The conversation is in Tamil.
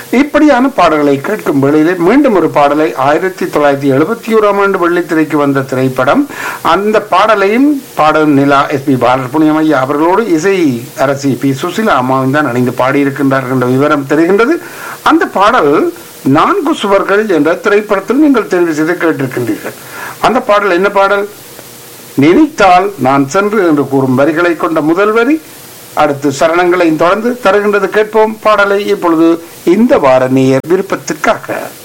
இப்படியான பாடல்களை கேட்கும் வேளையிலே மீண்டும் ஒரு பாடலை ஆயிரத்தி தொள்ளாயிரத்தி எழுபத்தி ஓராம் ஆண்டு வெள்ளித்திரைக்கு வந்த திரைப்படம் அந்த பாடலையும் பாடல் நிலா எஸ் பி பாலசுப்ரமணியம் ஐயா அவர்களோடு இசை அரசி பி சுசிலா அம்மாவும் தான் இணைந்து பாடியிருக்கின்றார்கள் என்ற விவரம் தெரிகின்றது அந்த பாடல் நான்கு சுவர்கள் என்ற திரைப்படத்தில் நீங்கள் தெரிவு செய்து கேட்டிருக்கின்றீர்கள் அந்த பாடல் என்ன பாடல் நினைத்தால் நான் சென்று என்று கூறும் வரிகளை கொண்ட முதல் வரி அடுத்து சரணங்களையும் தொடர்ந்து தருகின்றது கேட்போம் பாடலை இப்பொழுது இந்த வார நேயர் விருப்பத்திற்காக